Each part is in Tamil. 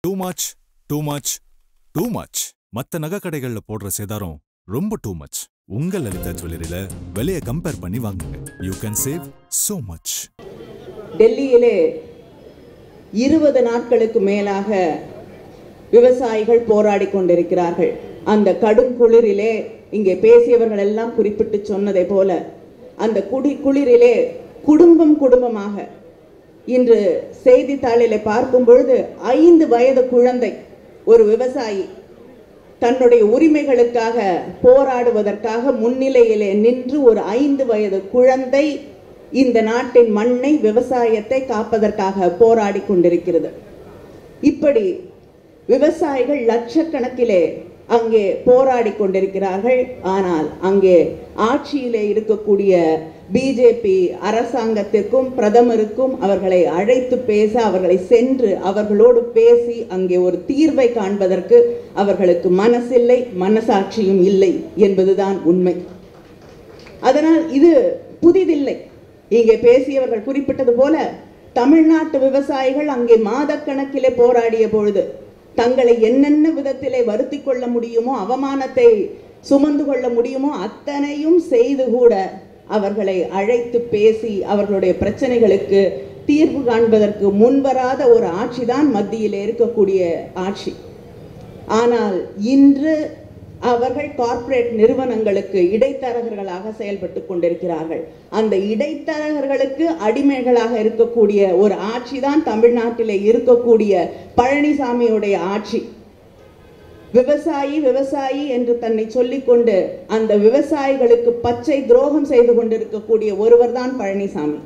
Two much too much too much மத்த நகை கடைகள்ல போடுற சேதாரம் ரொம்ப டூ மச் உங்க லலிதா ஜுவல்லரியில விலையை கம்பேர் பண்ணி வாங்குங்க you can save so much டெல்லியிலே இருபது நாட்களுக்கு மேலாக விவசாயிகள் போராடி கொண்டிருக்கிறார்கள் அந்த கடும் குளிரிலே இங்கே பேசியவர்கள் எல்லாம் குறிப்பிட்டு சொன்னதை போல அந்த குடி குளிரிலே குடும்பம் குடும்பமாக இன்று செய்தித்தாளிலே பார்க்கும் பொழுது ஐந்து வயது குழந்தை ஒரு விவசாயி தன்னுடைய உரிமைகளுக்காக போராடுவதற்காக முன்னிலையிலே நின்று ஒரு ஐந்து வயது குழந்தை இந்த நாட்டின் மண்ணை விவசாயத்தை காப்பதற்காக போராடி கொண்டிருக்கிறது இப்படி விவசாயிகள் லட்சக்கணக்கிலே அங்கே போராடி கொண்டிருக்கிறார்கள் ஆனால் அங்கே ஆட்சியிலே இருக்கக்கூடிய பிஜேபி அரசாங்கத்திற்கும் பிரதமருக்கும் அவர்களை அழைத்து பேச அவர்களை சென்று அவர்களோடு பேசி அங்கே ஒரு தீர்வை காண்பதற்கு அவர்களுக்கு மனசில்லை மனசாட்சியும் இல்லை என்பதுதான் உண்மை அதனால் இது புதிதில்லை இங்கே பேசியவர்கள் குறிப்பிட்டது போல தமிழ்நாட்டு விவசாயிகள் அங்கே மாதக்கணக்கிலே போராடிய பொழுது தங்களை என்னென்ன விதத்திலே வருத்தி கொள்ள முடியுமோ அவமானத்தை சுமந்து கொள்ள முடியுமோ அத்தனையும் செய்து கூட அவர்களை அழைத்து பேசி அவர்களுடைய பிரச்சனைகளுக்கு தீர்வு காண்பதற்கு முன்வராத ஒரு ஆட்சிதான் மத்தியில் இருக்கக்கூடிய ஆட்சி ஆனால் இன்று அவர்கள் கார்ப்பரேட் நிறுவனங்களுக்கு இடைத்தரகர்களாக செயல்பட்டு கொண்டிருக்கிறார்கள் அந்த இடைத்தரகர்களுக்கு அடிமைகளாக இருக்கக்கூடிய ஒரு ஆட்சி தான் தமிழ்நாட்டிலே இருக்கக்கூடிய பழனிசாமியுடைய ஆட்சி விவசாயி விவசாயி என்று தன்னை சொல்லிக்கொண்டு அந்த விவசாயிகளுக்கு பச்சை துரோகம் செய்து கொண்டிருக்கக்கூடிய ஒருவர் தான் பழனிசாமி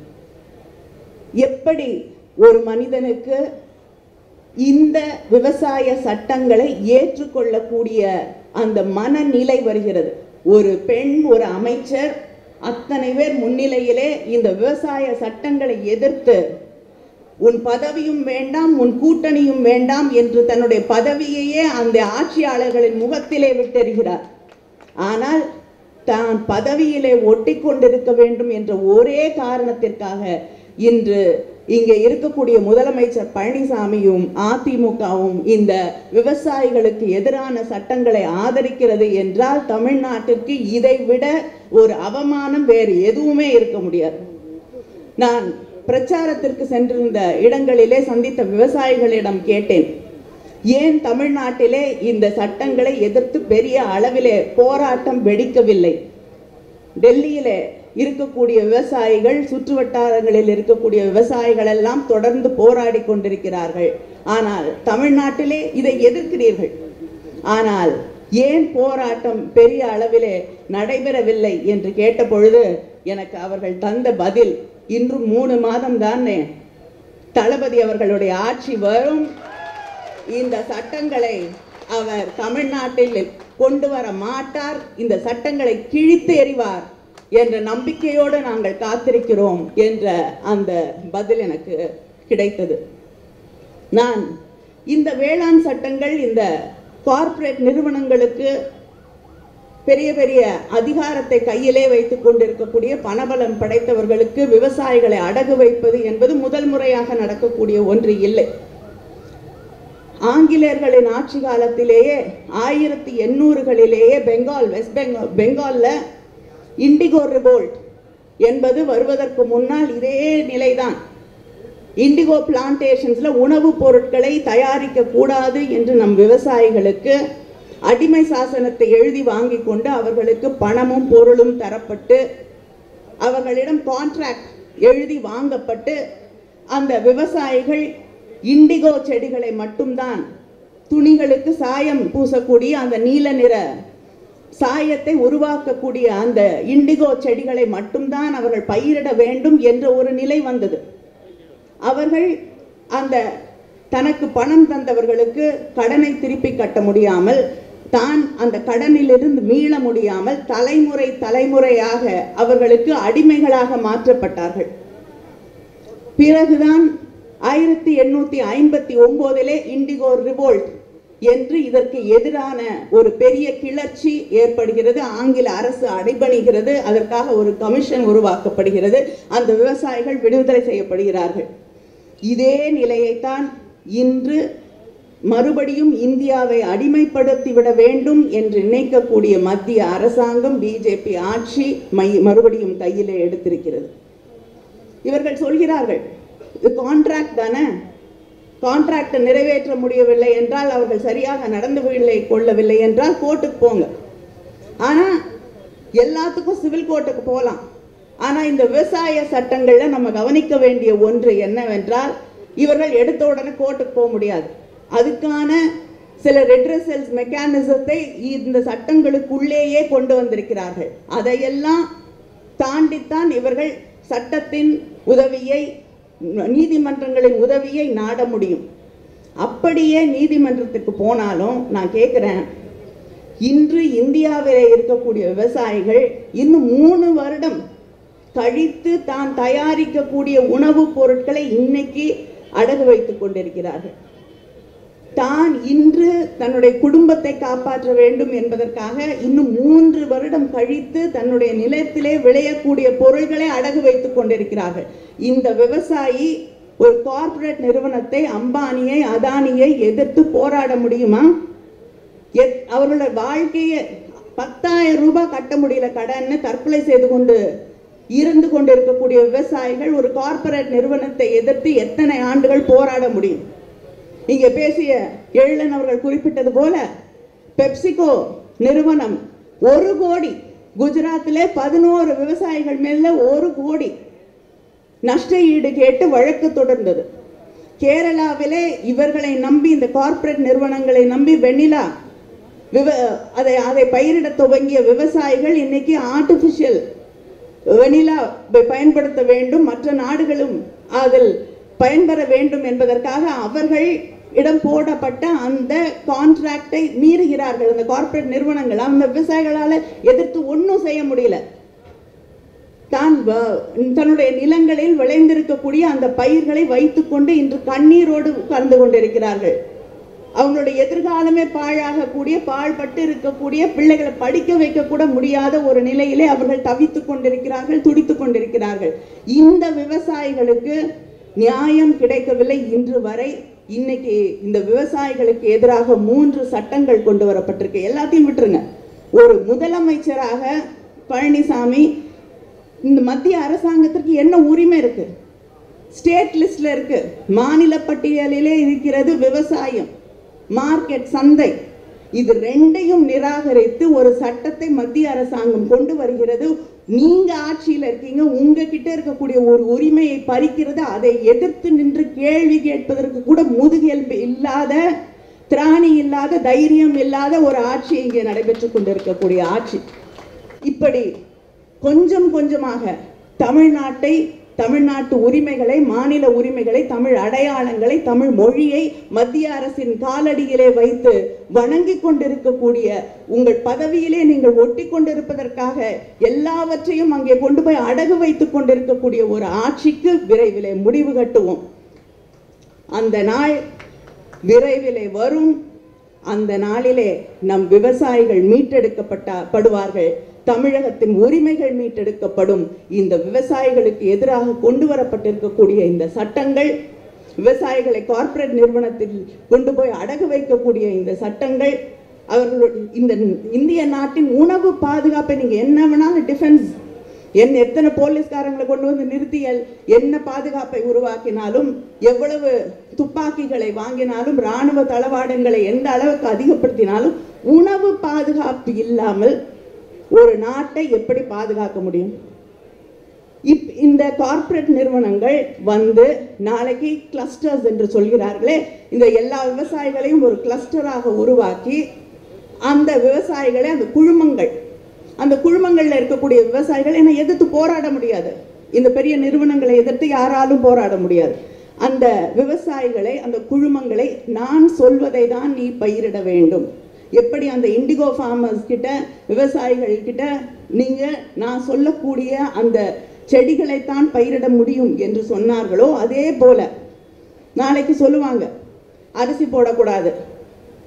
எப்படி ஒரு மனிதனுக்கு இந்த விவசாய சட்டங்களை ஏற்றுக்கொள்ளக்கூடிய அந்த மனநிலை வருகிறது ஒரு பெண் ஒரு அமைச்சர் அத்தனை பேர் முன்னிலையிலே இந்த விவசாய சட்டங்களை எதிர்த்து உன் பதவியும் வேண்டாம் உன் கூட்டணியும் வேண்டாம் என்று தன்னுடைய பதவியையே அந்த ஆட்சியாளர்களின் முகத்திலே விட்டெறிகிறார் ஆனால் தான் பதவியிலே ஒட்டி கொண்டிருக்க வேண்டும் என்ற ஒரே காரணத்திற்காக இன்று இங்கே இருக்கக்கூடிய முதலமைச்சர் பழனிசாமியும் அதிமுகவும் இந்த விவசாயிகளுக்கு எதிரான சட்டங்களை ஆதரிக்கிறது என்றால் தமிழ்நாட்டிற்கு இதை விட ஒரு அவமானம் வேறு எதுவுமே இருக்க முடியாது நான் பிரச்சாரத்திற்கு சென்றிருந்த இடங்களிலே சந்தித்த விவசாயிகளிடம் கேட்டேன் ஏன் தமிழ்நாட்டிலே இந்த சட்டங்களை எதிர்த்து பெரிய அளவிலே போராட்டம் வெடிக்கவில்லை டெல்லியிலே இருக்கக்கூடிய விவசாயிகள் சுற்று வட்டாரங்களில் இருக்கக்கூடிய விவசாயிகள் எல்லாம் தொடர்ந்து போராடி கொண்டிருக்கிறார்கள் ஆனால் தமிழ்நாட்டிலே இதை எதிர்க்கிறீர்கள் ஆனால் ஏன் போராட்டம் பெரிய அளவிலே நடைபெறவில்லை என்று கேட்ட பொழுது எனக்கு அவர்கள் தந்த பதில் இன்றும் மூணு மாதம் தானே தளபதி அவர்களுடைய ஆட்சி வரும் இந்த சட்டங்களை அவர் தமிழ்நாட்டில் கொண்டு வர மாட்டார் இந்த சட்டங்களை கிழித்து எறிவார் என்ற நம்பிக்கையோடு நாங்கள் காத்திருக்கிறோம் என்ற அந்த பதில் எனக்கு கிடைத்தது நான் இந்த வேளாண் சட்டங்கள் இந்த கார்ப்பரேட் நிறுவனங்களுக்கு பெரிய பெரிய அதிகாரத்தை கையிலே வைத்துக் கொண்டிருக்கக்கூடிய பணபலம் படைத்தவர்களுக்கு விவசாயிகளை அடகு வைப்பது என்பது முதல் முறையாக நடக்கக்கூடிய ஒன்று இல்லை ஆங்கிலேயர்களின் ஆட்சி காலத்திலேயே ஆயிரத்தி எண்ணூறுகளிலேயே பெங்கால் வெஸ்ட் பெங்கால் பெங்கால்ல இண்டிகோ ரிவோல்ட் என்பது வருவதற்கு முன்னால் இதே நிலைதான் இண்டிகோ பிளான்டேஷன்ஸ்ல உணவுப் பொருட்களை தயாரிக்க கூடாது என்று நம் விவசாயிகளுக்கு அடிமை சாசனத்தை எழுதி வாங்கி கொண்டு அவர்களுக்கு பணமும் பொருளும் தரப்பட்டு அவர்களிடம் கான்ட்ராக்ட் எழுதி வாங்கப்பட்டு அந்த விவசாயிகள் இண்டிகோ செடிகளை மட்டும்தான் துணிகளுக்கு சாயம் பூசக்கூடிய அந்த நீல நிற சாயத்தை உருவாக்கக்கூடிய அந்த இண்டிகோ செடிகளை மட்டும்தான் அவர்கள் பயிரிட வேண்டும் என்ற ஒரு நிலை வந்தது அவர்கள் அந்த தனக்கு பணம் தந்தவர்களுக்கு கடனை திருப்பி கட்ட முடியாமல் தான் அந்த கடனிலிருந்து மீள முடியாமல் தலைமுறை தலைமுறையாக அவர்களுக்கு அடிமைகளாக மாற்றப்பட்டார்கள் பிறகுதான் ஆயிரத்தி எண்ணூத்தி ஐம்பத்தி ஒன்பதிலே இண்டிகோ ரிவோல்ட் என்று இதற்கு எதிரான ஒரு பெரிய கிளர்ச்சி ஏற்படுகிறது ஆங்கில அரசு அடைபணிகிறது அதற்காக ஒரு கமிஷன் உருவாக்கப்படுகிறது அந்த விவசாயிகள் விடுதலை செய்யப்படுகிறார்கள் இதே நிலையைத்தான் இன்று மறுபடியும் இந்தியாவை அடிமைப்படுத்திவிட வேண்டும் என்று நினைக்கக்கூடிய மத்திய அரசாங்கம் பிஜேபி ஆட்சி மை மறுபடியும் கையிலே எடுத்திருக்கிறது இவர்கள் சொல்கிறார்கள் இது கான்ட்ராக்ட் தானே கான்ட்ராக்டை நிறைவேற்ற முடியவில்லை என்றால் அவர்கள் சரியாக நடந்துவில்லை கொள்ளவில்லை என்றால் கோர்ட்டுக்கு போங்க ஆனா எல்லாத்துக்கும் சிவில் கோர்ட்டுக்கு போகலாம் ஆனா இந்த விவசாய சட்டங்கள்ல நம்ம கவனிக்க வேண்டிய ஒன்று என்னவென்றால் இவர்கள் எடுத்த உடனே கோர்ட்டுக்கு போக முடியாது அதுக்கான சில ரெட்ரசல்ஸ் மெக்கானிசத்தை இந்த சட்டங்களுக்குள்ளேயே கொண்டு வந்திருக்கிறார்கள் அதையெல்லாம் தாண்டித்தான் இவர்கள் சட்டத்தின் உதவியை நீதிமன்றங்களின் உதவியை நாட முடியும் அப்படியே நீதிமன்றத்துக்கு போனாலும் நான் கேட்குறேன் இன்று இந்தியாவில் இருக்கக்கூடிய விவசாயிகள் இன்னும் மூணு வருடம் கழித்து தான் தயாரிக்கக்கூடிய உணவுப் பொருட்களை இன்னைக்கு அடகு வைத்துக் கொண்டிருக்கிறார்கள் தான் இன்று தன்னுடைய குடும்பத்தை காப்பாற்ற வேண்டும் என்பதற்காக இன்னும் மூன்று வருடம் கழித்து தன்னுடைய நிலத்திலே விளையக்கூடிய பொருள்களை அடகு வைத்துக் கொண்டிருக்கிறார்கள் இந்த விவசாயி ஒரு கார்ப்பரேட் நிறுவனத்தை அம்பானியை அதானியை எதிர்த்து போராட முடியுமா எத்- அவர்களோட வாழ்க்கையை பத்தாயிரம் ரூபாய் கட்ட முடியல கடன்னு தற்கொலை செய்து கொண்டு இருந்து கொண்டிருக்கக்கூடிய விவசாயிகள் ஒரு கார்ப்பரேட் நிறுவனத்தை எதிர்த்து எத்தனை ஆண்டுகள் போராட முடியும் இங்கே பேசிய எழிலன் அவர்கள் குறிப்பிட்டது போல பெப்சிகோ நிறுவனம் ஒரு கோடி குஜராத்திலே பதினோரு விவசாயிகள் மேல ஒரு கோடி நஷ்ட ஈடு கேட்டு வழக்கு தொடர்ந்தது கேரளாவிலே இவர்களை நம்பி இந்த கார்ப்பரேட் நிறுவனங்களை நம்பி வெண்ணிலா விவ அதை அதை பயிரிட துவங்கிய விவசாயிகள் இன்னைக்கு ஆர்டிஃபிஷியல் வெனிலா பயன்படுத்த வேண்டும் மற்ற நாடுகளும் அதில் பயன்பெற வேண்டும் என்பதற்காக அவர்கள் இடம் போடப்பட்ட அந்த கான்ட்ராக்டை மீறுகிறார்கள் அந்த கார்ப்பரேட் நிறுவனங்கள் அந்த விவசாயிகளால எதிர்த்து ஒன்றும் செய்ய முடியல தான் வ- தன்னுடைய நிலங்களில் விளைந்திருக்கக்கூடிய அந்த பயிர்களை வைத்துக்கொண்டு இன்று கண்ணீரோடு உட்கார்ந்து கொண்டிருக்கிறார்கள் அவங்களுடைய எதிர்காலமே பாழாகக்கூடிய பாழ்பட்டு இருக்கக்கூடிய பிள்ளைகளை படிக்க வைக்க கூட முடியாத ஒரு நிலையிலே அவர்கள் தவித்துக் கொண்டிருக்கிறார்கள் துடித்துக் கொண்டிருக்கிறார்கள் இந்த விவசாயிகளுக்கு நியாயம் கிடைக்கவில்லை இன்று வரை இன்னைக்கு இந்த விவசாயிகளுக்கு எதிராக மூன்று சட்டங்கள் கொண்டு வரப்பட்டிருக்கு எல்லாத்தையும் விட்டுருங்க ஒரு முதலமைச்சராக பழனிசாமி இந்த மத்திய அரசாங்கத்திற்கு என்ன உரிமை இருக்கு ஸ்டேட் லிஸ்ட்ல இருக்கு மாநில பட்டியலிலே இருக்கிறது விவசாயம் மார்க்கெட் சந்தை இது ரெண்டையும் நிராகரித்து ஒரு சட்டத்தை மத்திய அரசாங்கம் கொண்டு வருகிறது நீங்க ஆட்சியில இருக்கீங்க உங்ககிட்ட இருக்கக்கூடிய ஒரு உரிமையை பறிக்கிறது அதை எதிர்த்து நின்று கேள்வி கேட்பதற்கு கூட முதுகெலும்பு இல்லாத திராணி இல்லாத தைரியம் இல்லாத ஒரு ஆட்சி இங்கே நடைபெற்றுக் கொண்டிருக்கக்கூடிய ஆட்சி இப்படி கொஞ்சம் கொஞ்சமாக தமிழ்நாட்டை தமிழ்நாட்டு உரிமைகளை மாநில உரிமைகளை தமிழ் அடையாளங்களை தமிழ் மொழியை மத்திய அரசின் காலடியிலே வைத்து வணங்கிக் கொண்டிருக்கக்கூடிய உங்கள் பதவியிலே நீங்கள் ஒட்டி கொண்டிருப்பதற்காக எல்லாவற்றையும் அங்கே கொண்டு போய் அடகு வைத்துக் கொண்டிருக்கக்கூடிய ஒரு ஆட்சிக்கு விரைவிலே முடிவு கட்டுவோம் அந்த நாள் விரைவிலே வரும் அந்த நாளிலே நம் விவசாயிகள் மீட்டெடுக்கப்பட்ட படுவார்கள் தமிழகத்தின் உரிமைகள் மீட்டெடுக்கப்படும் இந்த விவசாயிகளுக்கு எதிராக கொண்டு வரப்பட்டிருக்கக்கூடிய இந்த சட்டங்கள் விவசாயிகளை கார்ப்பரேட் நிறுவனத்தில் கொண்டு போய் அடகு வைக்கக்கூடிய இந்த சட்டங்கள் அவர்களுடைய இந்த இந்திய நாட்டின் உணவு பாதுகாப்பை நீங்க என்ன வேணாலும் டிஃபென்ஸ் என் எத்தனை போலீஸ்காரங்களை கொண்டு வந்து நிறுத்தியல் என்ன பாதுகாப்பை உருவாக்கினாலும் எவ்வளவு துப்பாக்கிகளை வாங்கினாலும் ராணுவ தளவாடங்களை எந்த அளவுக்கு அதிகப்படுத்தினாலும் உணவு பாதுகாப்பு இல்லாமல் ஒரு நாட்டை எப்படி பாதுகாக்க முடியும் இப் இந்த கார்ப்பரேட் நிறுவனங்கள் வந்து நாளைக்கு கிளஸ்டர்ஸ் என்று சொல்கிறார்களே இந்த எல்லா விவசாயிகளையும் ஒரு கிளஸ்டராக உருவாக்கி அந்த விவசாயிகளை அந்த குழுமங்கள் அந்த குழுமங்கள்ல இருக்கக்கூடிய விவசாயிகள் என்னை எதிர்த்து போராட முடியாது இந்த பெரிய நிறுவனங்களை எதிர்த்து யாராலும் போராட முடியாது அந்த விவசாயிகளை அந்த குழுமங்களை நான் சொல்வதை தான் நீ பயிரிட வேண்டும் எப்படி அந்த இண்டிகோ ஃபார்மர்ஸ் கிட்ட விவசாயிகள் கிட்ட நீங்க நான் சொல்லக்கூடிய அந்த செடிகளைத்தான் பயிரிட முடியும் என்று சொன்னார்களோ அதே போல நாளைக்கு சொல்லுவாங்க அரிசி போடக்கூடாது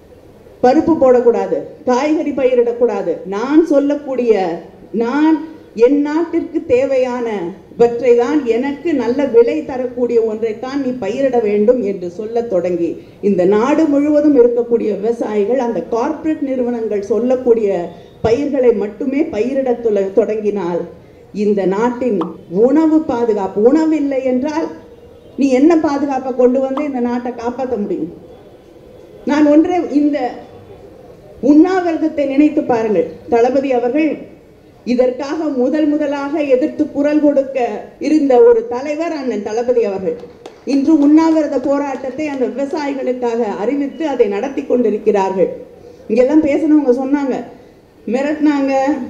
பருப்பு போடக்கூடாது காய்கறி பயிரிடக்கூடாது நான் சொல்லக்கூடிய நான் என் நாட்டிற்கு தேவையானவற்றை தான் எனக்கு நல்ல விலை தரக்கூடிய ஒன்றைத்தான் நீ பயிரிட வேண்டும் என்று சொல்லத் தொடங்கி இந்த நாடு முழுவதும் இருக்கக்கூடிய விவசாயிகள் அந்த கார்ப்பரேட் நிறுவனங்கள் சொல்லக்கூடிய பயிர்களை மட்டுமே பயிரிடத் தொல- தொடங்கினால் இந்த நாட்டின் உணவு பாதுகாப்பு உணவில்லை என்றால் நீ என்ன பாதுகாப்பை கொண்டு வந்து இந்த நாட்டை காப்பாற்ற முடியும் நான் ஒன்றை இந்த உண்ணாவிரதத்தை நினைத்து பாருங்கள் தளபதி அவர்கள் இதற்காக முதல் முதலாக எதிர்த்து குரல் கொடுக்க இருந்த ஒரு தலைவர் அண்ணன் தளபதி அவர்கள் இன்று உண்ணாவிரத போராட்டத்தை அந்த விவசாயிகளுக்காக அறிவித்து அதை நடத்தி கொண்டிருக்கிறார்கள் இங்கெல்லாம் பேசினவங்க சொன்னாங்க மிரட்டினாங்க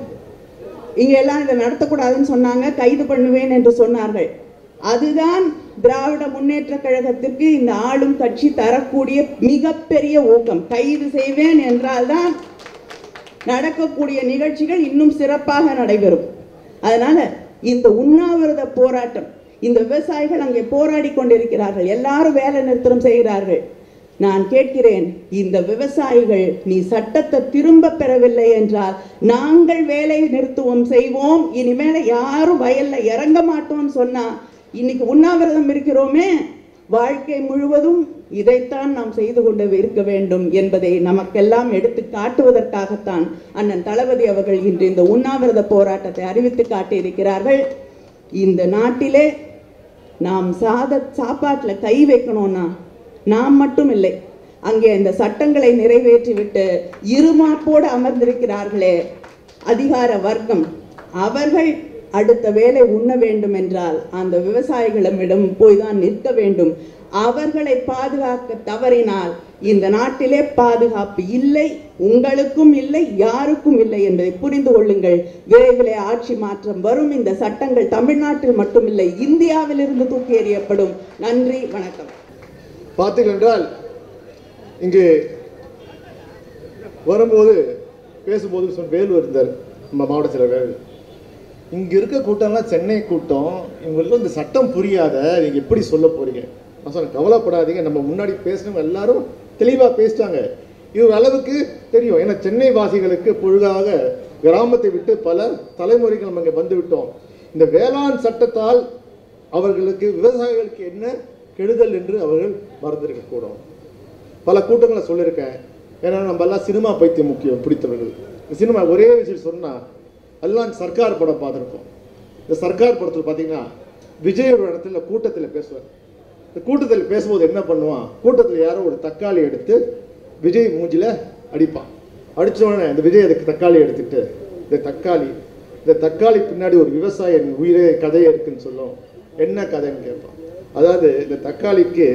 இங்க எல்லாம் இதை நடத்தக்கூடாதுன்னு சொன்னாங்க கைது பண்ணுவேன் என்று சொன்னார்கள் அதுதான் திராவிட முன்னேற்ற கழகத்திற்கு இந்த ஆளும் கட்சி தரக்கூடிய மிகப்பெரிய ஊக்கம் கைது செய்வேன் என்றால்தான் நடக்கக்கூடிய நிகழ்ச்சிகள் இன்னும் சிறப்பாக நடைபெறும் அதனால இந்த உண்ணாவிரத போராட்டம் இந்த விவசாயிகள் அங்கே போராடி கொண்டிருக்கிறார்கள் எல்லாரும் வேலை நிறுத்தம் செய்கிறார்கள் நான் கேட்கிறேன் இந்த விவசாயிகள் நீ சட்டத்தை திரும்ப பெறவில்லை என்றால் நாங்கள் வேலை நிறுத்துவோம் செய்வோம் இனிமேல யாரும் வயல்ல இறங்க மாட்டோம்னு சொன்னா இன்னைக்கு உண்ணாவிரதம் இருக்கிறோமே வாழ்க்கை முழுவதும் இதைத்தான் நாம் செய்து கொண்டு இருக்க வேண்டும் என்பதை நமக்கெல்லாம் எடுத்து காட்டுவதற்காகத்தான் அண்ணன் தளபதி அவர்கள் இன்று இந்த உண்ணாவிரத போராட்டத்தை அறிவித்து காட்டியிருக்கிறார்கள் இந்த நாட்டிலே நாம் சாத சாப்பாட்டில் கை வைக்கணும்னா நாம் மட்டும் இல்லை அங்கே இந்த சட்டங்களை நிறைவேற்றிவிட்டு இருமாப்போடு அமர்ந்திருக்கிறார்களே அதிகார வர்க்கம் அவர்கள் அடுத்த வேலை உண்ண வேண்டும் என்றால் அந்த விவசாயிகளிடம் போய் தான் நிற்க வேண்டும் அவர்களை பாதுகாக்க தவறினால் இந்த நாட்டிலே பாதுகாப்பு இல்லை உங்களுக்கும் இல்லை யாருக்கும் இல்லை என்பதை புரிந்து கொள்ளுங்கள் விரைவிலே ஆட்சி மாற்றம் வரும் இந்த சட்டங்கள் தமிழ்நாட்டில் மட்டுமில்லை இந்தியாவிலிருந்து தூக்கி எறியப்படும் நன்றி வணக்கம் பார்த்தீர்கள் என்றால் இங்கு வரும்போது பேசும்போது சொன்ன வேலூர் இருந்தார் நம்ம மாவட்ட செயலர் இங்கே இருக்க கூட்டம்லாம் சென்னை கூட்டம் இவங்களுக்கு இந்த சட்டம் புரியாத நீங்கள் எப்படி சொல்ல போறீங்க நான் சொன்னேன் கவலைப்படாதீங்க நம்ம முன்னாடி பேசினவங்க எல்லாரும் தெளிவாக பேசிட்டாங்க இது ஒரு அளவுக்கு தெரியும் ஏன்னா சென்னை வாசிகளுக்கு பொழுதாக கிராமத்தை விட்டு பல தலைமுறைகள் நம்ம இங்கே வந்து விட்டோம் இந்த வேளாண் சட்டத்தால் அவர்களுக்கு விவசாயிகளுக்கு என்ன கெடுதல் என்று அவர்கள் மறந்திருக்க கூடும் பல கூட்டங்களை சொல்லியிருக்கேன் ஏன்னா நம்ம எல்லாம் சினிமா பைத்தியம் முக்கியம் பிடித்தவர்கள் இந்த சினிமா ஒரே விஷயம் சொன்னால் எல்லாம் சர்க்கார் படம் பார்த்துருப்போம் இந்த சர்க்கார் படத்தில் பார்த்தீங்கன்னா விஜய் ஒரு இடத்துல கூட்டத்தில் பேசுவார் இந்த கூட்டத்தில் பேசும்போது என்ன பண்ணுவான் கூட்டத்தில் யாரோ ஒரு தக்காளி எடுத்து விஜய் மூஞ்சில அடிப்பான் அடிச்ச உடனே இந்த விஜய் அதுக்கு தக்காளி எடுத்துட்டு இந்த தக்காளி இந்த தக்காளி பின்னாடி ஒரு விவசாயன் உயிரே கதையே இருக்குன்னு சொல்லும் என்ன கதைன்னு கேட்பான் அதாவது இந்த தக்காளிக்கு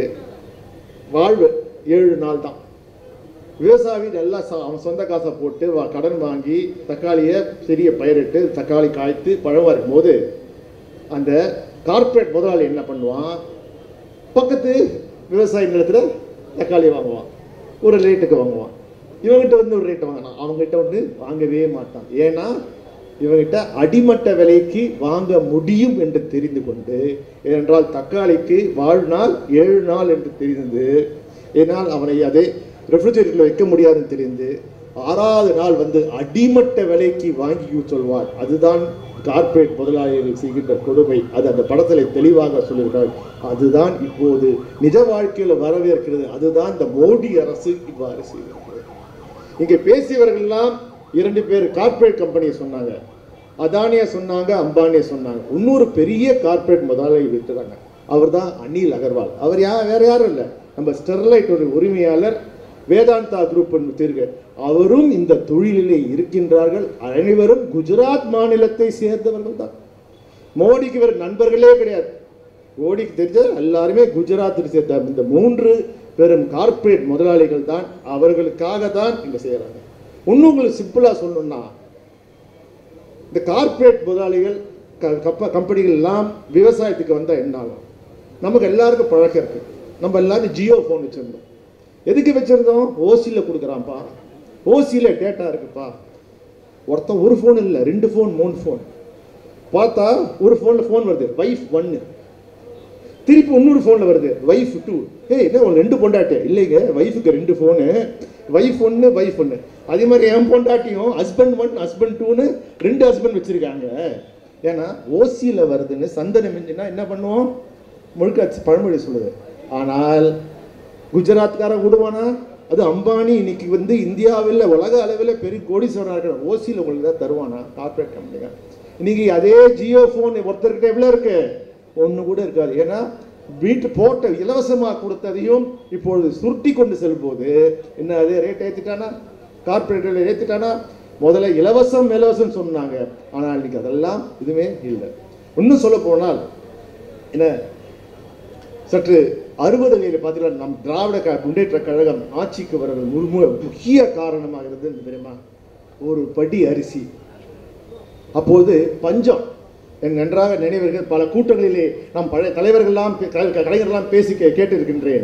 வாழ்வு ஏழு நாள் தான் விவசாயி நல்லா ச- அவன் சொந்த காசை போட்டு வா- கடன் வாங்கி தக்காளியை சிறிய பயிரிட்டு தக்காளி காய்த்து பழமாக இருக்கும்போது அந்த கார்ப்பரேட் முதலாளி என்ன பண்ணுவான் பக்கத்து விவசாய நிலத்தில் தக்காளி வாங்குவான் ஒரு ரேட்டுக்கு வாங்குவான் இவங்ககிட்ட வந்து ஒரு ரேட்டு வாங்கினான் அவங்ககிட்ட வந்து வாங்கவே மாட்டான் ஏன்னா இவங்ககிட்ட அடிமட்ட விலைக்கு வாங்க முடியும் என்று தெரிந்து கொண்டு ஏனென்றால் தக்காளிக்கு வாழ்நாள் ஏழு நாள் என்று தெரிந்து ஏனால் அவனை அதை ரெஃப்ரிஜரேட்டரில் வைக்க முடியாதுன்னு தெரிந்து ஆறாவது நாள் வந்து அடிமட்ட விலைக்கு வாங்கி சொல்வார் அதுதான் கார்ப்பரேட் முதலாளிகள் செய்கின்ற கொடுமை அது அந்த படத்தில் தெளிவாக சொல்லியிருக்கார் அதுதான் இப்போது நிஜ வாழ்க்கையில் வரவேற்கிறது அதுதான் இந்த மோடி அரசு இவ்வாறு செய்திருக்கிறது இங்கே பேசியவர்கள் எல்லாம் இரண்டு பேர் கார்ப்பரேட் கம்பெனியை சொன்னாங்க அதானியா சொன்னாங்க அம்பானியா சொன்னாங்க இன்னொரு பெரிய கார்ப்பரேட் முதலாளி விட்டுறாங்க அவர் தான் அனில் அகர்வால் அவர் யா வேற யாரும் இல்லை நம்ம ஸ்டெர்லைட்டோட உரிமையாளர் வேதாந்தா குரூப் தீர்க்க அவரும் இந்த தொழிலிலே இருக்கின்றார்கள் அனைவரும் குஜராத் மாநிலத்தை சேர்ந்தவர்கள் தான் மோடிக்கு வேறு நண்பர்களே கிடையாது மோடிக்கு தெரிஞ்ச எல்லாருமே குஜராத்தில் சேர்ந்த இந்த மூன்று பெரும் கார்ப்பரேட் முதலாளிகள் தான் அவர்களுக்காக தான் இங்க செய்யறாங்க இன்னும் உங்களுக்கு சிம்பிளா சொல்லணும்னா இந்த கார்ப்பரேட் முதலாளிகள் க- கப்ப கம்பெனிகள் எல்லாம் விவசாயத்துக்கு வந்தா என்ன ஆகும் நமக்கு எல்லாருக்கும் பழக்கம் இருக்கு நம்ம எல்லாரும் ஜியோ ஃபோன் வச்சிருந்தோம் எதுக்கு வச்சிருந்தோம் ஓசியில் கொடுக்குறான்ப்பா ஓசியில் டேட்டா இருக்குப்பா ஒருத்தன் ஒரு ஃபோன் இல்லை ரெண்டு ஃபோன் மூணு ஃபோன் பார்த்தா ஒரு ஃபோனில் ஃபோன் வருது வைஃப் ஒன்று திருப்பி இன்னொரு ஃபோனில் வருது வைஃப் டூ ஏய் என்ன உனக்கு ரெண்டு பொண்டாட்டி இல்லைங்க வைஃபுக்கு ரெண்டு ஃபோனு வைஃப் ஒன்று வைஃப் ஒன்று அதே மாதிரி என் பொண்டாட்டியும் ஹஸ்பண்ட் ஒன் ஹஸ்பண்ட் டூன்னு ரெண்டு ஹஸ்பண்ட் வச்சுருக்காங்க ஏன்னா ஓசியில் வருதுன்னு சந்தனம் மிஞ்சினா என்ன பண்ணுவோம் முழுக்க அச்சு பழமொழி சொல்லுது ஆனால் குஜராத்காரன் விடுவானா அது அம்பானி இன்னைக்கு வந்து இந்தியாவில் உலக அளவில் பெரிய கோடீஸ்வரனாக இருக்கிற ஓசியில் உங்களுக்கு தான் தருவானா கார்பரேட் கம்பெனிங்க இன்னைக்கு அதே ஜியோ ஃபோன் ஒருத்தர்கிட்ட எவ்வளோ இருக்கு ஒன்று கூட இருக்காது ஏன்னா வீட்டு போட்ட இலவசமாக கொடுத்ததையும் இப்பொழுது சுருட்டி கொண்டு செல்லும்போது என்ன அது ரேட் ஏற்றிட்டானா கார்பரேட்டில் ஏற்றிட்டானா முதல்ல இலவசம் இலவசம் சொன்னாங்க ஆனால் இன்னைக்கு அதெல்லாம் இதுவே இல்லை இன்னும் சொல்ல போனால் என்ன சற்று அறுபதுகளில் பார்த்தீங்கன்னா நம் திராவிட க முன்னேற்ற கழகம் ஆட்சிக்கு வர்றது முழு முக்கிய காரணமாக இருந்தது தெரியுமா ஒரு படி அரிசி அப்போது பஞ்சம் என் நன்றாக நினைவர்கள் பல கூட்டங்களிலே நாம் பழைய தலைவர்கள்லாம் பே- கலை- கலைஞர்கள்லாம் பேசி கே- கேட்டிருக்கின்றேன்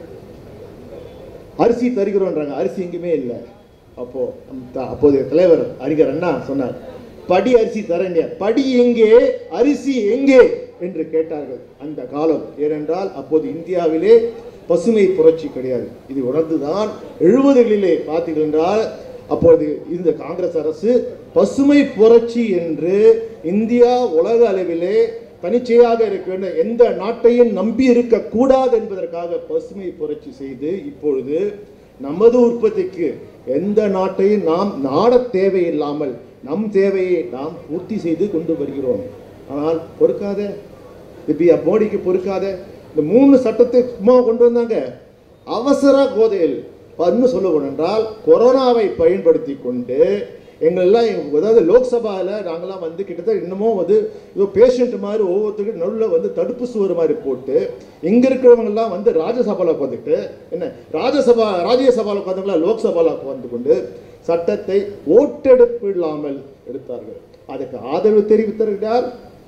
அரிசி தருகிறோன்றாங்க அரிசி எங்கேயுமே இல்லை அப்போ அந்த- அப்போதைய தலைவர் அறிஞர் அண்ணா சொன்னார் படி அரிசி தரங்க படி எங்கே அரிசி எங்கே என்று கேட்டார்கள் அந்த காலம் ஏனென்றால் அப்போது இந்தியாவிலே பசுமை புரட்சி கிடையாது இது உணர்ந்துதான் எழுபதுகளிலே பார்த்தீர்கள் என்றால் அப்பொழுது இந்த காங்கிரஸ் அரசு பசுமை புரட்சி என்று இந்தியா உலக அளவிலே தனிச்சையாக இருக்க வேண்டும் எந்த நாட்டையும் நம்பி இருக்க கூடாது என்பதற்காக பசுமை புரட்சி செய்து இப்பொழுது நமது உற்பத்திக்கு எந்த நாட்டையும் நாம் நாடத் தேவையில்லாமல் நம் தேவையை நாம் பூர்த்தி செய்து கொண்டு வருகிறோம் ஆனால் பொறுக்காத இப்ப மோடிக்கு பொறுக்காத இந்த மூணு சட்டத்தை சும்மா கொண்டு வந்தாங்க அவசர கோதையில் இன்னும் சொல்லுவோம் என்றால் கொரோனாவை பயன்படுத்தி கொண்டு எங்களெல்லாம் எங்க- அதாவது லோக்சபாவில் நாங்களாம் வந்து கிட்டத்தட்ட இன்னமும் வந்து ஏதோ பேஷண்ட் மாதிரி ஒவ்வொருத்தருக்கும் நடுவில் வந்து தடுப்பு சுவர் மாதிரி போட்டு இங்கே இருக்கிறவங்கெல்லாம் வந்து ராஜ்யசபாவில் உட்காந்துட்டு என்ன ராஜ்யசபா ராஜ்யசபாவில் உட்காந்துங்களா லோக்சபாவில் உட்காந்து கொண்டு சட்டத்தை ஓட்டெடுப்பு இல்லாமல் எடுத்தார்கள் அதுக்கு ஆதரவு தெரிவித்தார்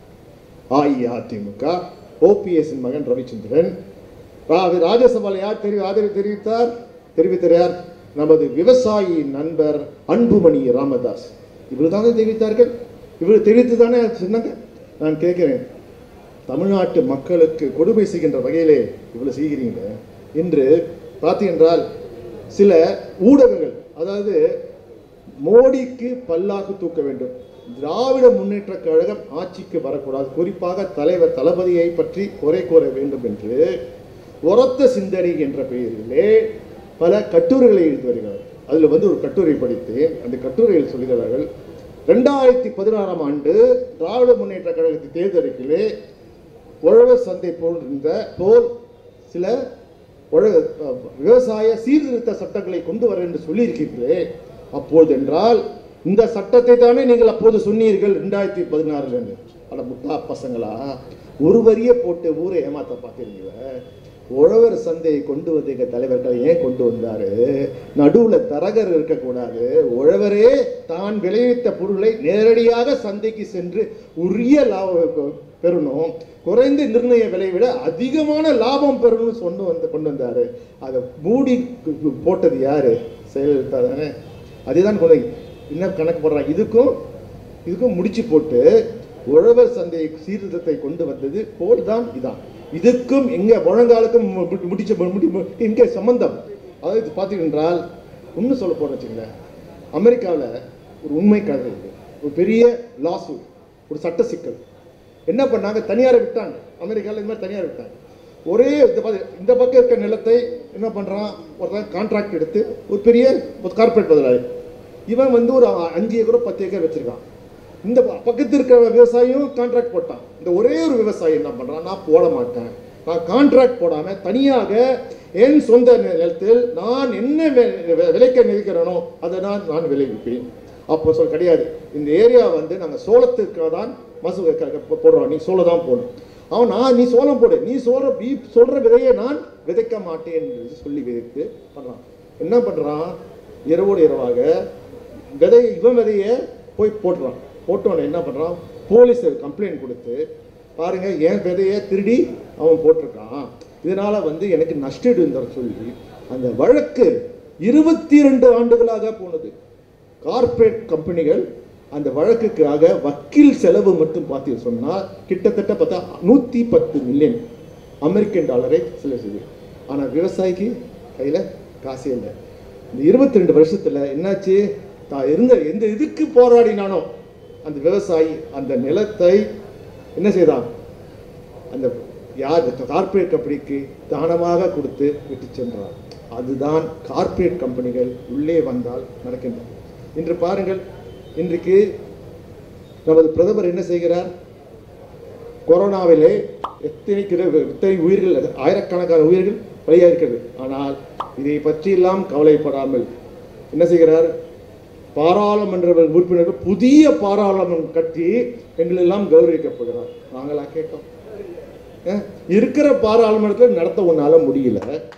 அஇஅதிமுக ஓபிஎஸ் மகன் ரவிச்சந்திரன் ரா- ராஜ்யசபாவில் யார் தெரி ஆதரவு தெரிவித்தார் தெரிவித்தார் யார் நமது விவசாயி நண்பர் அன்புமணி ராமதாஸ் இவர் தானே தெரிவித்தார்கள் இவர் தெரிவித்து தானே சொன்னாங்க நான் கேட்கிறேன் தமிழ்நாட்டு மக்களுக்கு கொடுமை செய்கின்ற வகையிலே இவ்வளவு செய்கிறீங்க என்று பார்த்தீங்கன்றால் சில ஊடகங்கள் அதாவது மோடிக்கு பல்லாக்கு தூக்க வேண்டும் திராவிட முன்னேற்ற கழகம் ஆட்சிக்கு வரக்கூடாது குறிப்பாக தலைவர் தளபதியை பற்றி குறை கூற வேண்டும் என்று உரத்த சிந்தனை என்ற பெயரிலே பல கட்டுரைகளை எழுதி வருகிறார் அதில் வந்து ஒரு கட்டுரை படித்தேன் அந்த கட்டுரையில் சொல்கிறார்கள் ரெண்டாயிரத்தி பதினாறாம் ஆண்டு திராவிட முன்னேற்ற கழகத்தின் தேர்தலுக்கிலே உழவர் சந்தை போல் இருந்த போல் சில உழ அஹ், விவசாய சீர்திருத்த சட்டங்களை கொண்டு வர என்று சொல்லியிருக்கிறீர்களே அப்போது என்றால் இந்த சட்டத்தை தானே நீங்கள் அப்போது சொன்னீர்கள் ரெண்டாயிரத்தி பதினாறுல இருந்து அட முட்டா பசங்களா ஒரு வரியை போட்டு ஊரை ஏமாத்த பார்க்குறீங்களே உழவர் சந்தையை கொண்டு வந்து எங்க தலைவர்கள் ஏன் கொண்டு வந்தாரு நடுவுல தரகர் இருக்கக்கூடாது உழவரே தான் விளைவித்த பொருளை நேரடியாக சந்தைக்கு சென்று உரிய லாபம் பெறணும் குறைந்த நிர்ணய விலையை விட அதிகமான லாபம் பெறணும்னு சொன்னு வந்து கொண்டு வந்தாரு அதை மூடி கு- கு- போட்டது யாரு செயலலிதா தானே அதுதான் கொண்டு என்ன கணக்கு போடுறாங்க இதுக்கும் இதுக்கும் முடிச்சு போட்டு உழவர் சந்தை சீர்திருத்தத்தை கொண்டு வந்தது போல் தான் இதான் இதுக்கும் எங்க முழங்காலுக்கும் மு- மு- முடிச்ச மு- முடி மு- எங்க சம்பந்தம் அதாவது இது பார்த்தீங்கன்றால் இன்னும் சொல்ல போறேன் வச்சுங்களேன் அமெரிக்காவில் ஒரு உண்மை கதை இருக்கு ஒரு பெரிய லாசு ஒரு சட்ட சிக்கல் என்ன பண்ணாங்க தனியாரை விட்டாங்க அமெரிக்காவில் இந்த மாதிரி தனியார் விட்டாங்க ஒரே இந்த பக்கம் இந்த பக்கம் இருக்க நிலத்தை என்ன பண்ணுறான் ஒருத்தன் கான்ட்ராக்ட் எடுத்து ஒரு பெரிய ஒரு கார்பரேட் முதலாளி இவன் வந்து ஒரு அஞ்சு ஏக்கர் பத்து ஏக்கர் வச்சிருக்கான் இந்த ப- பக்கத்து இருக்கிற விவசாயியும் கான்ட்ராக்ட் போட்டான் இந்த ஒரே ஒரு விவசாயி என்ன பண்ணுறான் நான் போட மாட்டேன் நான் கான்ட்ராக்ட் போடாமல் தனியாக என் சொந்த நி- நிலத்தில் நான் என்ன வி- வி- விளைக்க நினைக்கிறேனோ அதை நான் நான் விளைவிப்பேன் அப்போ சொல் கிடையாது இந்த ஏரியா வந்து நாங்கள் சோளத்துக்காக தான் மசு க- க- போடுறோம் நீ சோளம் தான் போடணும் அவன் நான் நீ சோளம் போடு நீ சொல்ற நீ சொல்ற விதையை நான் விதைக்க மாட்டேன் என்று சொல்லி விதைத்து பண்ணுறான் என்ன பண்ணுறான் இரவோடு இரவாக விதை இவன் விதைய போய் போட்டுறான் போட்டவனை என்ன பண்ணுறான் போலீஸ் கம்ப்ளைண்ட் கொடுத்து பாருங்க என் விதையை திருடி அவன் போட்டிருக்கான் இதனால வந்து எனக்கு நஷ்டீடு சொல்லி அந்த வழக்கு இருபத்தி ரெண்டு ஆண்டுகளாக போனது கார்ப்பரேட் கம்பெனிகள் அந்த வழக்குக்காக வக்கீல் செலவு மட்டும் பார்த்து சொன்னால் கிட்டத்தட்ட பார்த்தா நூற்றி பத்து மில்லியன் அமெரிக்கன் டாலரை செலவு செய்யுது ஆனால் விவசாயிக்கு கையில் காசே இல்லை இந்த இருபத்தி ரெண்டு வருஷத்தில் என்னாச்சு தான் இருந்த எந்த இதுக்கு போராடினானோ அந்த விவசாயி அந்த நிலத்தை என்ன செய்தான் அந்த யார் கார்ப்பரேட் கம்பெனிக்கு தானமாக கொடுத்து விட்டு சென்றார் அதுதான் கார்ப்பரேட் கம்பெனிகள் உள்ளே வந்தால் நடக்கின்றன இன்று பாருங்கள் இன்றைக்கு நமது பிரதமர் என்ன செய்கிறார் கொரோனாவிலே எத்தனை கிர- எத்தனை உயிர்கள் ஆயிரக்கணக்கான உயிர்கள் பலியாக இருக்கிறது ஆனால் இதை பற்றியெல்லாம் கவலைப்படாமல் என்ன செய்கிறார் பாராளுமன்ற உறுப்பினர்கள் புதிய பாராளுமன்றம் கட்டி எங்களெல்லாம் கௌரவிக்கப்படுகிறார் நாங்களா கேட்டோம் ஏன்? இருக்கிற பாராளுமன்றத்தில் நடத்த உன்னால முடியல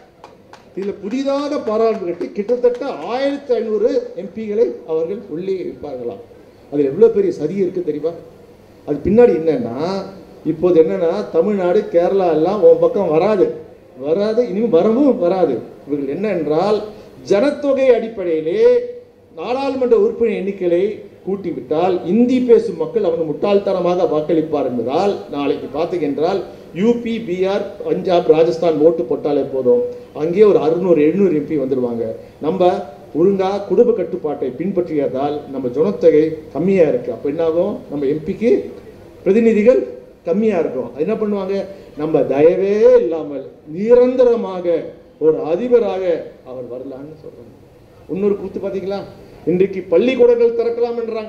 இதில் புதிதாக பாராளுமன்றம் கட்டி கிட்டத்தட்ட ஆயிரத்தி ஐநூறு எம்பிகளை அவர்கள் உள்ளே இருப்பார்களாம் அதில் எவ்வளோ பெரிய சதி இருக்கு தெரியுமா அது பின்னாடி என்னன்னா இப்போது என்னன்னா தமிழ்நாடு கேரளா எல்லாம் உன் பக்கம் வராது வராது இனியும் வரவும் வராது இவர்கள் என்ன என்றால் ஜனத்தொகை அடிப்படையிலே நாடாளுமன்ற உறுப்பினர் எண்ணிக்கையை கூட்டிவிட்டால் இந்தி பேசும் மக்கள் அவங்க முட்டாள்தனமாக வாக்களிப்பார் என்பதால் நாளைக்கு பார்த்தீங்க என்றால் யூபி பீகார் பஞ்சாப் ராஜஸ்தான் ஓட்டு போட்டாலே போதும் அங்கேயே ஒரு அறுநூறு எழுநூறு எம்பி வந்துடுவாங்க நம்ம ஒழுங்கா குடும்ப கட்டுப்பாட்டை பின்பற்றியதால் நம்ம ஜனத்தொகை கம்மியா இருக்கு அப்ப என்னாகும் நம்ம எம்பிக்கு பிரதிநிதிகள் கம்மியா இருக்கும் அது என்ன பண்ணுவாங்க நம்ம தயவே இல்லாமல் நிரந்தரமாக ஒரு அதிபராக அவர் வரலான்னு சொல்றாங்க இன்னொரு கூத்து பாத்தீங்களா இன்றைக்கு பள்ளிக்கூடங்கள் திறக்கலாம் என்றாங்க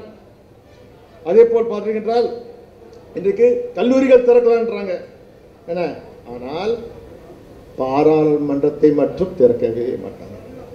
அதே போல் பார்த்தீங்க என்றால் இன்றைக்கு கல்லூரிகள் திறக்கலான்றாங்க என்ன ஆனால் பாராளுமன்றத்தை மட்டும் திறக்கவே மாட்டாங்க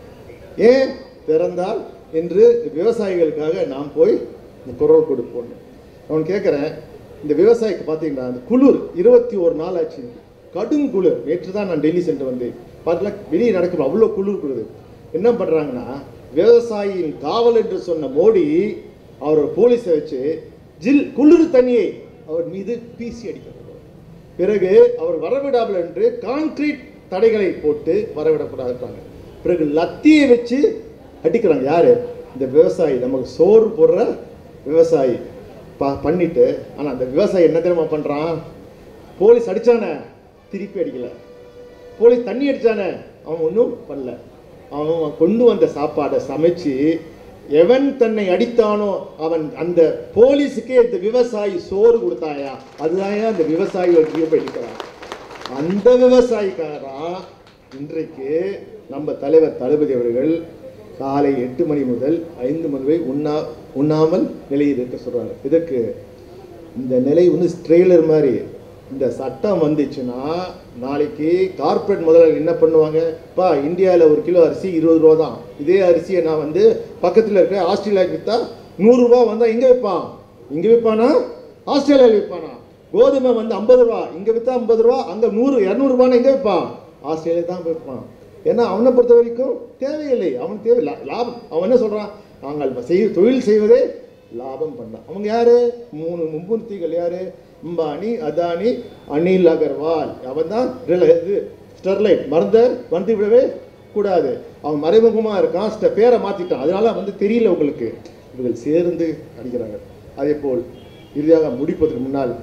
ஏன் திறந்தால் இன்று விவசாயிகளுக்காக நாம் போய் இந்த குரல் கொடுப்போம் அவன் கேட்குறேன் இந்த விவசாயிக்கு பார்த்தீங்கன்னா அந்த குளிர் இருபத்தி ஒரு நாள் ஆச்சு கடும் குளிர் நேற்று தான் நான் டெல்லி சென்று வந்தேன் பார்த்தீங்களா வெளியே நடக்கும் அவ்வளோ குளிர் குளிர் என்ன பண்ணுறாங்கன்னா விவசாயியின் காவல் என்று சொன்ன மோடி அவர் போலீஸை வச்சு ஜில் குளிர் தண்ணியை அவர் மீது பீசி அடிக்கிறார் பிறகு அவர் வரவிடாமல் என்று கான்கிரீட் தடைகளை போட்டு வரவிடக்கூடாதுன்றாங்க பிறகு லத்தியை வச்சு அடிக்கிறாங்க யாரு இந்த விவசாயி நமக்கு சோறு போடுற விவசாயி ப பண்ணிட்டு ஆனால் அந்த விவசாயி என்ன தெரியுமா பண்ணுறான் போலீஸ் அடிச்சானே திருப்பி அடிக்கல போலீஸ் தண்ணி அடிச்சானே அவன் ஒன்றும் பண்ணல அவன் கொண்டு வந்த சாப்பாடை சமைச்சு எவன் தன்னை அடித்தானோ அவன் அந்த போலீஸுக்கே இந்த விவசாயி சோறு கொடுத்தாயா அதுதான் அந்த விவசாயி ஒரு படிக்கிறான் அந்த விவசாயிக்காரா இன்றைக்கு நம்ம தலைவர் தளபதி அவர்கள் காலை எட்டு மணி முதல் ஐந்து மணி வரை உண்ணா உண்ணாமல் நிலையில் இருக்க சொல்றாங்க இதற்கு இந்த நிலை வந்து ட்ரெய்லர் மாதிரி இந்த சட்டம் வந்துச்சுன்னா நாளைக்கு கார்ப்பரேட் முதலாளி என்ன பண்ணுவாங்க பா இந்தியாவில் ஒரு கிலோ அரிசி இருபது ரூபா தான் இதே அரிசியை நான் வந்து பக்கத்தில் இருக்கிற ஆஸ்திரேலியாவுக்கு விற்றா நூறுரூவா வந்தால் எங்கே விற்பான் இங்கே விற்பானா ஆஸ்திரேலியாவில் விற்பானா கோதுமை வந்து ஐம்பது ரூபா இங்கே விற்றா ஐம்பது ரூபா அங்கே நூறு இரநூறுபான்னு எங்கே விற்பான் ஆஸ்திரேலியா தான் விற்பான் ஏன்னா அவனை பொறுத்த வரைக்கும் தேவையில்லை அவனுக்கு தேவை லா- லாபம் அவன் என்ன சொல்கிறான் நாங்கள் செய்ய தொழில் செய்வதே லாபம் பண்ணலாம் அவங்க யாரு மூணு மும்மூர்த்திகள் யாரு அம்பானி அதானி அனில் அகர்வால் அவன் தான் இது ஸ்டெர்லைட் மருந்தை வந்து விடவே கூடாது அவன் மறைமுகமாக இருக்கான் ஸ்ட- பேரை மாற்றிட்டான் அதனால வந்து தெரியல உங்களுக்கு இவர்கள் சேர்ந்து அடிக்கிறாங்க அதே போல் இறுதியாக முடிப்பதற்கு முன்னால்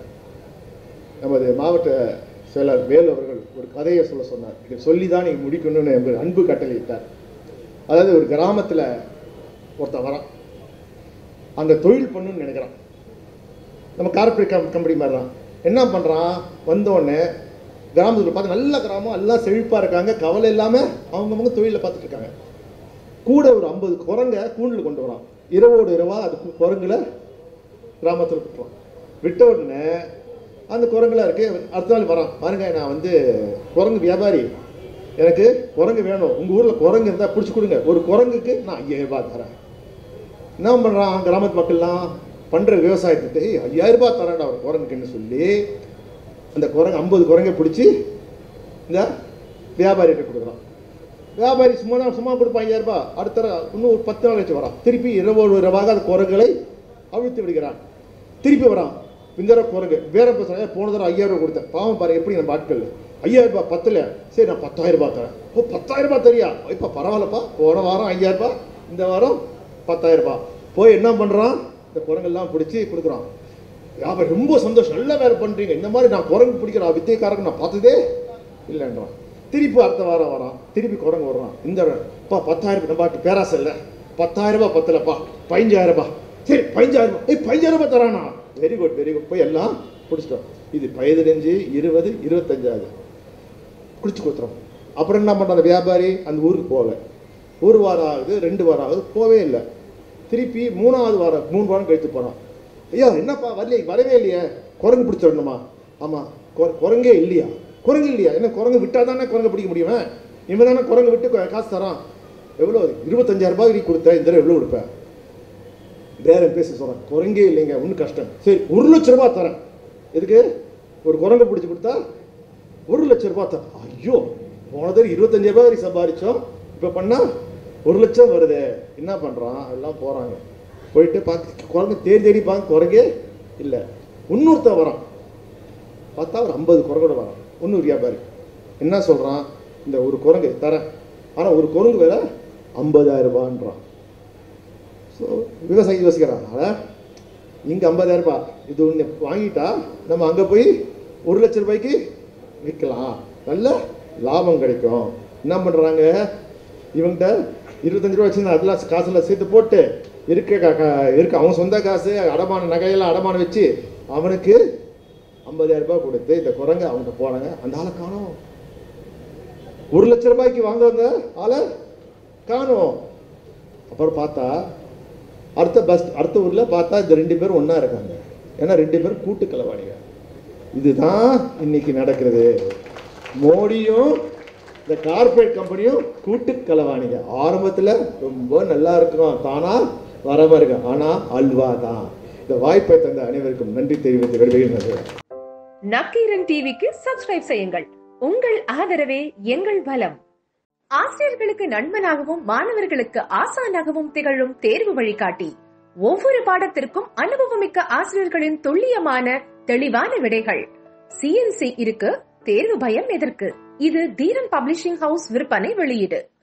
நமது மாவட்ட செயலர் வேலு அவர்கள் ஒரு கதையை சொல்ல சொன்னார் இதை சொல்லி தான் நீங்கள் முடிக்கணும்னு எங்கள் அன்பு கட்டளையிட்டார் அதாவது ஒரு கிராமத்தில் ஒருத்தன் வரான் அங்கே தொழில் பண்ணணும்னு நினைக்கிறான் நம்ம கார்ப்பரேட் கம் கம்பெனி மாதிரி தான் என்ன பண்ணுறான் வந்தோடனே கிராமத்தில் பார்த்து நல்ல கிராமம் எல்லாம் செழிப்பாக இருக்காங்க கவலை இல்லாமல் அவங்கவுங்க தொழிலை பார்த்துட்டு இருக்காங்க கூட ஒரு ஐம்பது குரங்க கூண்டில் கொண்டு வரான் இரவோடு இரவா அது கு- குரங்குல கிராமத்தில் விட்டுருவான் விட்ட உடனே அந்த குரங்குலாம் இருக்கு அடுத்த நாள் வரான் பாருங்க நான் வந்து குரங்கு வியாபாரி எனக்கு குரங்கு வேணும் உங்கள் ஊரில் குரங்கு இருந்தால் பிடிச்சி கொடுங்க ஒரு குரங்குக்கு நான் ஐயாயிரம் ரூபாய் தரேன் என்ன பண்ணுறான் கிராமத்து மக்கள்லாம் பண்ணுற விவசாயத்துக்கு "ஏய், ஐயாயிரம் ரூபாய் தரேன்டா ஒரு குரங்குக்குன்னு சொல்லி அந்த குரங்கு ஐம்பது குரங்கை பிடிச்சி இந்த வியாபாரிகிட்ட கொடுக்குறான் வியாபாரி சும்மா தான் சும்மா கொடுப்பான் ஐயாயிரம் ரூபாய் அடுத்த தடவை இன்னும் ஒரு பத்து நாள் கழிச்சு வரான் திருப்பி இரவோடு இரவாக அந்த குரங்குகளை அவிழ்த்து விடுகிறான் திருப்பி வரான் இந்த தடவை குரங்கு வேற பேசுறாங்க போன தடவை ஐயாயிரம் ரூபாய் கொடுத்தேன் பாவம் பாரு எப்படி நம்ம ஆட்கள் ஐயாயிரம் ரூபாய் பத்தல சரி நான் பத்தாயிரம் ரூபாய் தரேன் ஓ பத்தாயிரம் ரூபாய் தெரியா இப்போ பரவாயில்லப்பா போன வாரம் ஐயாயிரம் ரூபாய் இந்த வாரம் பத்தாயிரம் ரூபாய் போய் என்ன பண்ணுறான் இந்த குரங்கெல்லாம் பிடிச்சி கொடுக்குறான் வியாபாரி ரொம்ப சந்தோஷம் நல்லா வேலை பண்ணுறீங்க இந்த மாதிரி நான் குரங்கு பிடிக்கிற வித்தியக்காரங்க நான் பார்த்ததே இல்லைன்றான் திருப்பி அடுத்த வாரம் வரான் திருப்பி குரங்கு வர்றான் இந்த பா பத்தாயிரம் நம்ம பாட்டு பேராசை இல்லை பத்தாயிரம் ரூபாய் பத்தலப்பா பதினஞ்சாயிரம் ரூபாய் சரி பதினஞ்சாயிரம் ரூபாய் ஏய் பதினஞ்சாயிரம் ரூபாய் தரானா வெரி குட் வெரி குட் போய் எல்லாம் பிடிச்சிட்டோம் இது பதினஞ்சு இருபது இருபத்தஞ்சாவது குடிச்சு கொடுத்துறோம் அப்புறம் என்ன பண்ணுற அந்த வியாபாரி அந்த ஊருக்கு போகல ஒரு வாரம் ஆகுது ரெண்டு வாரம் ஆகுது போவே இல்லை திருப்பி மூணாவது வாரம் மூணு வாரம் கழித்து போகிறான் ஐயா என்னப்பா வரலையே வரவே இல்லையே குரங்கு பிடிச்சிடணுமா ஆமாம் குரங்கே இல்லையா குரங்கு இல்லையா என்ன குரங்கு விட்டால் தானே குரங்கு பிடிக்க முடியும் இவன் தானே குரங்கு விட்டு கு- காசு தரான் எவ்வளோ இருபத்தஞ்சாயிரம் ரூபாய் நீ கொடுத்த இந்த தடவை எவ்வளோ கொடுப்பேன் வேற பேச சொல்கிறேன் குரங்கே இல்லைங்க ஒன்றும் கஷ்டம் சரி ஒரு லட்ச ரூபாய் தரேன் எதுக்கு ஒரு குரங்கை பிடிச்சி கொடுத்தா ஒரு லட்ச ரூபாய் தரேன் ஐயோ போன தடவை இருபத்தஞ்சாயிரம் ரூபாய் வரைக்கும் சம்பாதிச்சோம் இப்போ பண்ணா ஒரு லட்சம் வருதே என்ன பண்ணுறான் எல்லாம் போகிறாங்க போயிட்டு பார்க்க குரங்கு தேடி தேடி பார்க்க குரங்கே இல்லை இன்னொருத்தன் வரான் பார்த்தா ஒரு ஐம்பது குரங்கோட வரான் இன்னொரு வியாபாரி என்ன சொல்கிறான் இந்த ஒரு குரங்கு தரேன் ஆனால் ஒரு குரங்கு வேற ஐம்பதாயிரம் ரூபான்றான் ஸோ விவசாயி யோசிக்கிறான் அதான் இங்கே ஐம்பதாயிரம் ரூபாய் இது ஒன்று வாங்கிட்டா நம்ம அங்கே போய் ஒரு லட்ச ரூபாய்க்கு விற்கலாம் நல்ல லாபம் கிடைக்கும் என்ன பண்ணுறாங்க இவங்கிட்ட இருபத்தஞ்சு ரூபா வச்சு அதெல்லாம் காசெல்லாம் சேர்த்து போட்டு இருக்க கா- கா- இருக்க அவன் சொந்த காசு அடமான நகையெல்லாம் அடமானம் வச்சு அவனுக்கு ஐம்பதாயிரம் ரூபாய் கொடுத்து இந்த குரங்க அவன்கிட்ட போனாங்க அந்த ஆளை காணோம் ஒரு லட்ச ரூபாய்க்கு வாங்குவாங்க ஆளை காணோம் அப்புறம் பார்த்தா அடுத்த பஸ் அடுத்த ஊரில் பார்த்தா இந்த ரெண்டு பேரும் ஒன்றா இருக்காங்க ஏன்னா ரெண்டு பேரும் கூட்டு களவாணிங்க இதுதான் இன்னைக்கு நடக்கிறது மோடியும் இந்த கார்ப்பரேட் கம்பெனியும் கூட்டு களவாணிங்க ஆரம்பத்தில் ரொம்ப நல்லா இருக்கும் தானா வரமா இருக்கு ஆனால் அல்வா தான் இந்த வாய்ப்பை தந்த அனைவருக்கும் நன்றி தெரிவித்து விடுகின்றது நக்கீரன் டிவிக்கு சப்ஸ்கிரைப் செய்யுங்கள் உங்கள் ஆதரவே எங்கள் பலம் ஆசிரியர்களுக்கு நண்பனாகவும் மாணவர்களுக்கு ஆசானாகவும் திகழும் தேர்வு வழிகாட்டி ஒவ்வொரு பாடத்திற்கும் அனுபவமிக்க ஆசிரியர்களின் துல்லியமான தெளிவான விடைகள் சிஎன்சி இருக்கு தேர்வு பயம் எதற்கு இது தீரன் பப்ளிஷிங் ஹவுஸ் விற்பனை வெளியீடு